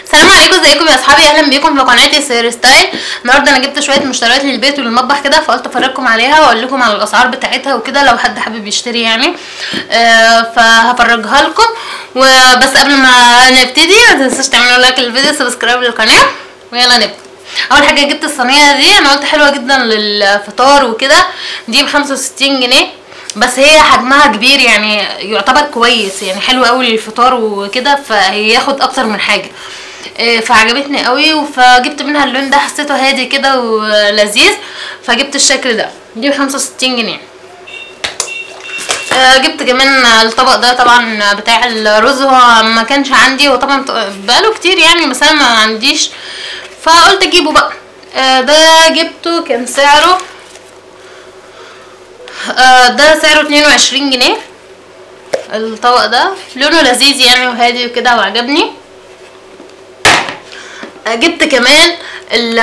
السلام عليكم ازيكم يا اصحابي اهلا بيكم في قناتي سير ستايل النهارده انا جبت شويه مشتريات للبيت وللمطبخ كده فقلت افرجكم عليها واقول لكم على الاسعار بتاعتها وكده لو حد حابب يشتري يعني آه فهفرجها لكم وبس قبل ما نبتدي ما تنسوش تعملوا لايك للفيديو سبسكرايب للقناه ويلا نبدا اول حاجه جبت الصينيه دي انا قلت حلوه جدا للفطار وكده دي ب 65 جنيه بس هي حجمها كبير يعني يعتبر كويس يعني حلو قوي للفطار وكده فياخد اكتر من حاجه آه، فعجبتني قوي فجبت منها اللون ده حسيته هادي كده ولذيذ فجبت الشكل ده دي ب 65 جنيه آه، جبت كمان الطبق ده طبعا بتاع الرز هو ما كانش عندي وطبعا بقاله كتير يعني بس انا ما عنديش فقلت اجيبه بقى آه، ده جبته كان سعره آه، ده سعره 22 جنيه الطبق ده لونه لذيذ يعني وهادي وكده وعجبني آه، جبت كمان ال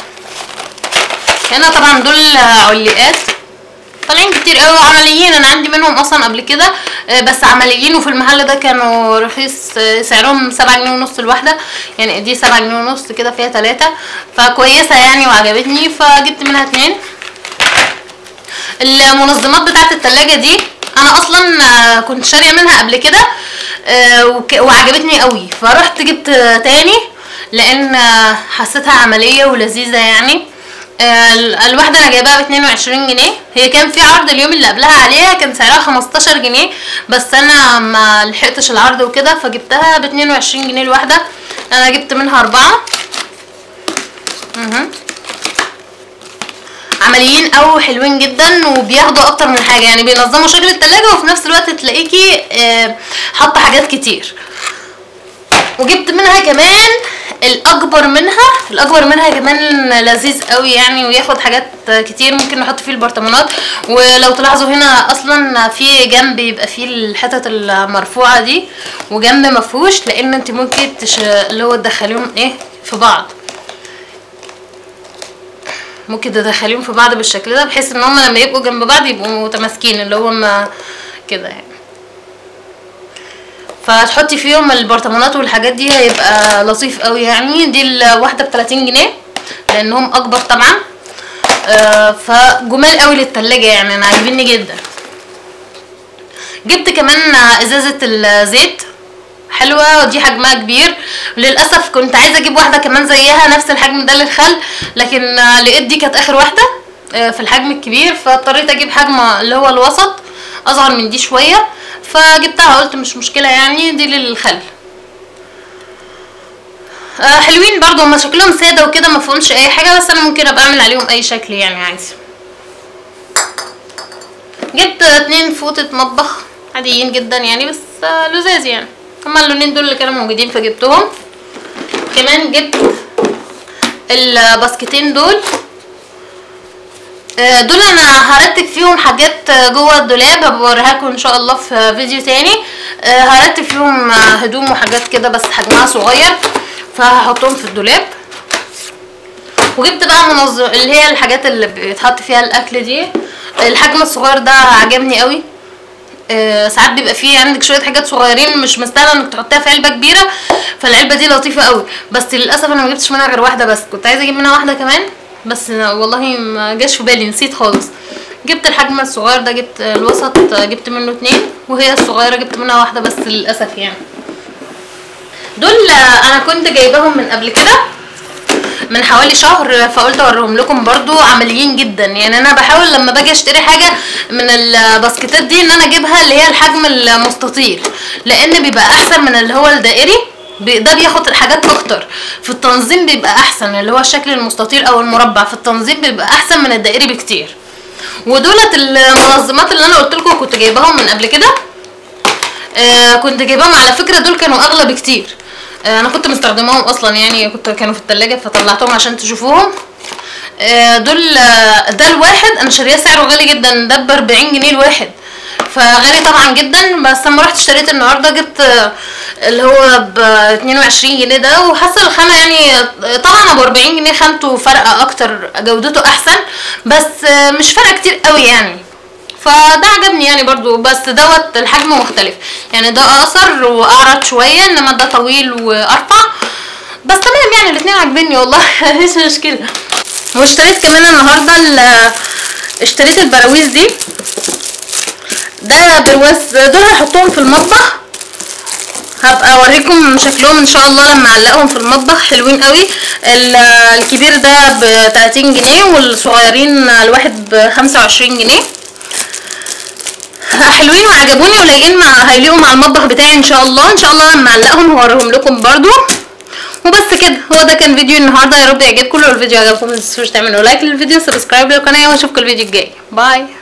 هنا طبعا دول علقات طالعين كتير قوي وعمليين انا عندي منهم اصلا قبل كده آه، بس عمليين وفي المحل ده كانوا رخيص آه، سعرهم سبعة جنيه ونص الواحدة يعني دي سبعة جنيه ونص كده فيها تلاتة فكويسة يعني وعجبتني فجبت منها اتنين المنظمات بتاعت التلاجة دي انا اصلا آه، كنت شارية منها قبل كده آه، وك- وعجبتني قوي فرحت جبت آه، تاني لان آه، حسيتها عملية ولذيذة يعني آه، ال- الواحدة انا جايباها ب 22 جنيه هي كان في عرض اليوم اللي قبلها عليها كان سعرها 15 جنيه بس انا ما لحقتش العرض وكده فجبتها ب 22 جنيه الواحدة انا جبت منها اربعة مهم. عمليين او حلوين جدا وبياخدوا اكتر من حاجه يعني بينظموا شكل التلاجة وفي نفس الوقت تلاقيكي آه، حاطه حاجات كتير وجبت منها كمان الاكبر منها الاكبر منها كمان لذيذ قوي يعني وياخد حاجات كتير ممكن نحط فيه البرطمانات ولو تلاحظوا هنا اصلا في جنب يبقى فيه الحتت المرفوعه دي وجنب مفهوش لان انت ممكن تش... اللي هو تدخليهم ايه في بعض ممكن تدخليهم في بعض بالشكل ده بحيث ان هما لما يبقوا جنب بعض يبقوا متماسكين اللي هو ما كده يعني فتحطي فيهم البرطمانات والحاجات دي هيبقى لطيف قوي يعني دي الواحده ب 30 جنيه لانهم اكبر طبعا آه فجمال قوي للتلاجة يعني انا عاجبني جدا جبت كمان ازازه الزيت حلوه ودي حجمها كبير للاسف كنت عايزه اجيب واحده كمان زيها نفس الحجم ده للخل لكن آه، لقيت دي كانت اخر واحده آه، في الحجم الكبير فاضطريت اجيب حجم اللي هو الوسط اصغر من دي شويه فجبتها قلت مش مشكله يعني دي للخل آه، حلوين برضو هما شكلهم ساده وكده ما فيهمش اي حاجه بس انا ممكن ابقى اعمل عليهم اي شكل يعني عادي جبت اتنين فوطة مطبخ عاديين جدا يعني بس آه، لذاذ يعني هما اللونين دول اللي كانوا موجودين فجبتهم كمان جبت الباسكتين دول آه، دول انا هرتب فيهم حاجات آه، جوه الدولاب هبوريها لكم ان شاء الله في فيديو تاني آه، هرتب فيهم آه، هدوم وحاجات كده بس حجمها صغير فهحطهم في الدولاب وجبت بقى منظم اللي هي الحاجات اللي بيتحط فيها الاكل دي الحجم الصغير ده عجبني قوي آه، ساعات بيبقى فيه عندك شويه حاجات صغيرين مش مستاهله انك تحطيها في علبه كبيره فالعلبه دي لطيفه قوي بس للاسف انا ما جبتش منها غير واحده بس كنت عايزه اجيب منها واحده كمان بس والله ما جاش في بالي نسيت خالص جبت الحجم الصغير ده جبت الوسط جبت منه اتنين وهي الصغيره جبت منها واحده بس للاسف يعني دول آه، انا كنت جايباهم من قبل كده من حوالي شهر فقلت اوريهم لكم برضو عمليين جدا يعني انا بحاول لما باجي اشتري حاجه من الباسكتات دي ان انا اجيبها اللي هي الحجم المستطيل لان بيبقى احسن من اللي هو الدائري بي- ده بياخد الحاجات اكتر في التنظيم بيبقى احسن اللي هو الشكل المستطيل او المربع في التنظيم بيبقى احسن من الدائري بكتير ودولت المنظمات اللي انا قلت لكم كنت جايباهم من قبل كده آه كنت جايباهم على فكره دول كانوا اغلى بكتير آه انا كنت مستخدماهم اصلا يعني كنت كانوا في التلاجة فطلعتهم عشان تشوفوهم آه دول آه، ده الواحد انا شاريه سعره غالي جدا ده ب 40 جنيه الواحد فغالي طبعا جدا بس لما رحت اشتريت النهارده جبت آه، اللي هو ب 22 جنيه ده وحاسه الخامه يعني آه، طبعا ابو 40 جنيه خامته فارقه اكتر جودته احسن بس آه، مش فارقه كتير قوي يعني فده عجبني يعني برضو بس دوت الحجم مختلف يعني ده اقصر واعرض شويه انما ده طويل وارفع بس تمام يعني الاتنين عاجبني والله مفيش مشكله واشتريت كمان النهارده ال- اشتريت البراويز دي ده برواز دول هحطهم في المطبخ هبقى اوريكم شكلهم ان شاء الله لما اعلقهم في المطبخ حلوين قوي ال- الكبير ده ب 30 جنيه والصغيرين الواحد ب 25 جنيه حلوين وعجبوني ولايقين مع هيليقوا مع المطبخ بتاعي ان شاء الله ان شاء الله لما اعلقهم هوريهم لكم برضو وبس كده هو ده كان فيديو النهارده يا رب يعجبكم لو الفيديو عجبكم ما تنسوش تعملوا لايك للفيديو سبسكرايب للقناه واشوفكم الفيديو الجاي باي